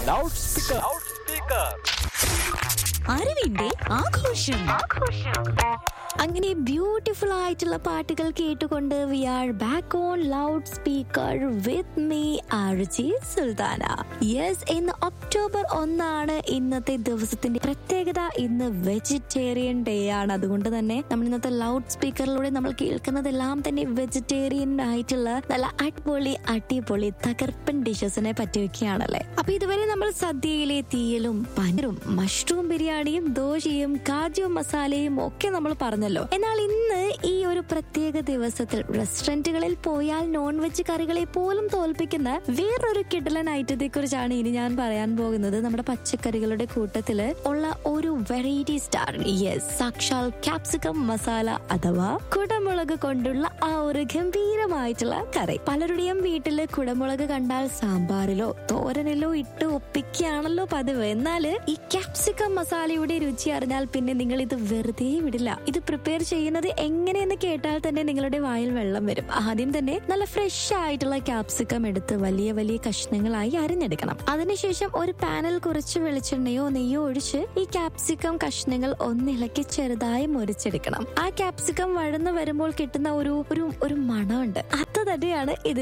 loud speaker അറിവിന്റെ ആഘോഷം അങ്ങനെ ബ്യൂട്ടിഫുൾ ആയിട്ടുള്ള പാട്ടുകൾ കേട്ടുകൊണ്ട് we are back on loud speaker with me RJ Sultana yes ഇന്ന് ഒക്ടോബർ ഒന്നാണ് ഇന്നത്തെ ദിവസത്തിന്റെ പ്രത്യേകത ഇന്ന് വെജിറ്റേറിയൻ ഡേ ആണ് അതുകൊണ്ട് തന്നെ നമ്മൾ ഇന്നത്തെ ലൗഡ് സ്പീക്കറിലൂടെ നമ്മൾ കേൾക്കുന്നതെല്ലാം തന്നെ വെജിറ്റേറിയൻ ആയിട്ടുള്ള നല്ല അടിപൊളി അടിപൊളി തകർപ്പൻ ഡിഷസിനെ പറ്റിയൊക്കെയാണല്ലേ അപ്പൊ ഇതുവരെ നമ്മൾ സദ്യയിലെ തീയലും പനറും മഷ്റൂം ബിരിയാണിയും ദോശയും കാജു മസാലയും ഒക്കെ നമ്മൾ പറഞ്ഞല്ലോ എന്നാൽ ഇന്ന് ഈ ഒരു പ്രത്യേക ദിവസത്തിൽ റെസ്റ്റോറന്റുകളിൽ പോയാൽ നോൺ വെജ് കറികളെ പോലും തോൽപ്പിക്കുന്ന വേറൊരു കിടലൻ ഐറ്റത്തെ കുറിച്ചാണ് ഇനി ഞാൻ പറയാൻ പോകുന്നത് നമ്മുടെ പച്ചക്കറികളുടെ കൂട്ടത്തില് ഉള്ള ഒരു വെറൈറ്റി സ്റ്റാർ യെസ് സാക്ഷാൽ ക്യാപ്സിക്കം മസാല അഥവാ കുടമുളക് കൊണ്ടുള്ള ആ ഒരു ഗംഭീരമായിട്ടുള്ള കറി പലരുടെയും വീട്ടില് കുടമുളക് കണ്ടാൽ സാമ്പാറിലോ തോരനിലോ ഇട്ട് ഒപ്പിക്കുകയാണല്ലോ പതിവ് എന്നാല് ഈ ക്യാപ്സിക്കം മസാലയുടെ രുചി അറിഞ്ഞാൽ പിന്നെ നിങ്ങൾ ഇത് വെറുതെ വിടില്ല ഇത് പ്രിപ്പയർ ചെയ്യുന്നത് എങ്ങനെയെന്ന് കേട്ടാൽ തന്നെ നിങ്ങളുടെ വായിൽ വെള്ളം വരും ആദ്യം തന്നെ നല്ല ഫ്രഷ് ആയിട്ടുള്ള ക്യാപ്സിക്കം എടുത്ത് വലിയ വലിയ കഷ്ണങ്ങളായി അരിഞ്ഞെടുക്കണം അതിനുശേഷം ഒരു പാനിൽ കുറച്ച് വെളിച്ചെണ്ണയോ നെയ്യോ ഒഴിച്ച് ഈ ക്യാപ്സിക്കം കഷ്ണങ്ങൾ ഒന്നിളക്കി ചെറുതായി മുറിച്ചെടുക്കണം ആ ക്യാപ്സിക്കം വഴന്നു വരുമ്പോൾ കിട്ടുന്ന ഒരു ഒരു ഒരു മണമുണ്ട് അത് തന്നെയാണ് ഇതിന്